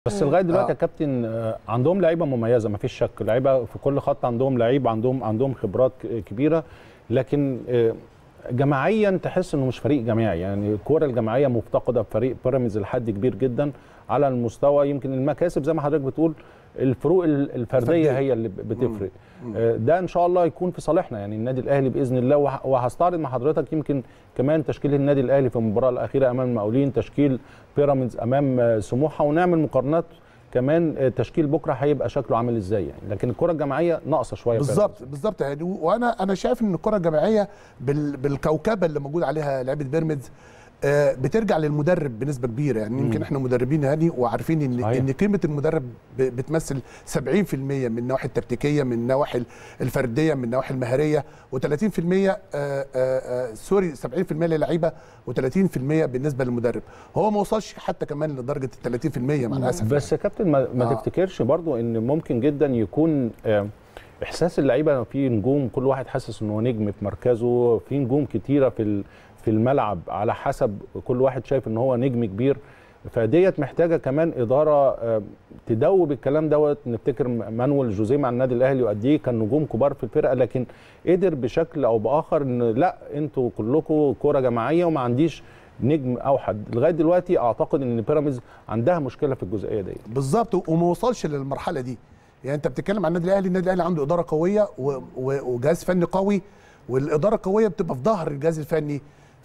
بس لغايه دلوقتي آه. يا كابتن آه، عندهم لعيبه مميزه ما فيش شك لعيبه في كل خط عندهم لعيب عندهم عندهم خبرات ك- كبيره لكن آه، جماعيا تحس انه مش فريق جماعي يعني الكوره الجماعيه مفتقده في فريق بيراميدز لحد كبير جدا على المستوى يمكن المكاسب زي ما حضرتك بتقول الفروق ال- الفرديه الفردية. هي اللي ب- بتفرق آه، ده ان شاء الله يكون في صالحنا يعني النادي الاهلي باذن الله وه- وهستعرض مع حضرتك يمكن كمان تشكيل النادي الاهلي في المباراه الاخيره امام المقاولين تشكيل بيراميدز امام آه، سموحه ونعمل مقارنات كمان آه، تشكيل بكره هيبقى شكله عامل ازاي يعني لكن الكره الجماعيه ناقصه شويه في بالظبط بالظبط يعني وانا انا شايف ان الكره الجماعيه بال بالكوكبه اللي موجود عليها لعيبه بيراميدز آه، بترجع للمدرب بنسبه كبيره يعني يمكن احنا مدربين هاني وعارفين ان صحيح. ان قيمه المدرب ب- بتمثل 70% من النواحي التكتيكيه من النواحي الفرديه من النواحي المهاريه و30% سوري 70% للعيبه و30% بالنسبه للمدرب هو ما وصلش حتى كمان لدرجه ال 30% مع الاسف بس يا كابتن ما, ما آه. تفتكرش برضو ان ممكن جدا يكون آه، احساس اللعيبه في نجوم كل واحد حاسس انه نجم في مركزه في نجوم كتيره في ال- في الملعب على حسب كل واحد شايف ان هو نجم كبير فديت محتاجه كمان اداره آه، تدوب الكلام دوت نفتكر مانويل جوزيه مع النادي الاهلي وقد ايه كان نجوم كبار في الفرقه لكن قدر بشكل او باخر ان لا انتوا كلكم كوره جماعيه وما عنديش نجم اوحد لغايه دلوقتي اعتقد ان بيراميدز عندها مشكله في الجزئيه دي بالظبط وما وصلش للمرحله دي يعني انت بتتكلم عن النادي الاهلي النادي الاهلي عنده اداره قويه و- و- وجهاز فني قوي والاداره القويه بتبقى في ظهر الجهاز الفني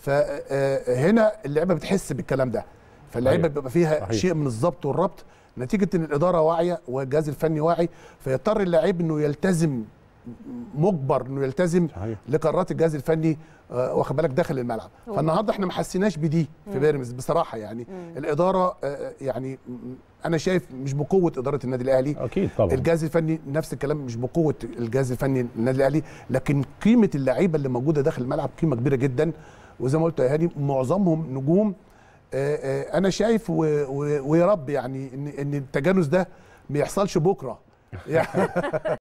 فهنا اللعيبه بتحس بالكلام ده فاللعيبه صحيح. بيبقى فيها صحيح. شيء من الضبط والربط نتيجه ان الاداره واعيه والجهاز الفني واعي فيضطر اللاعب انه يلتزم مجبر انه يلتزم صحيح. لقرارات الجهاز الفني آه، واخد بالك داخل الملعب فالنهارده احنا ما حسيناش بدي في بيراميدز بصراحه يعني الاداره آه، يعني م- انا شايف مش بقوه اداره النادي الاهلي اكيد طبعا الجهاز الفني نفس الكلام مش بقوه الجهاز الفني للنادي الاهلي لكن قيمه اللعيبه اللي موجوده داخل الملعب قيمه كبيره جدا وزي ما قلت يا هاني معظمهم نجوم آه، آه، انا شايف و- و- ويا رب يعني ان ان التجانس ده ما يحصلش بكره يعني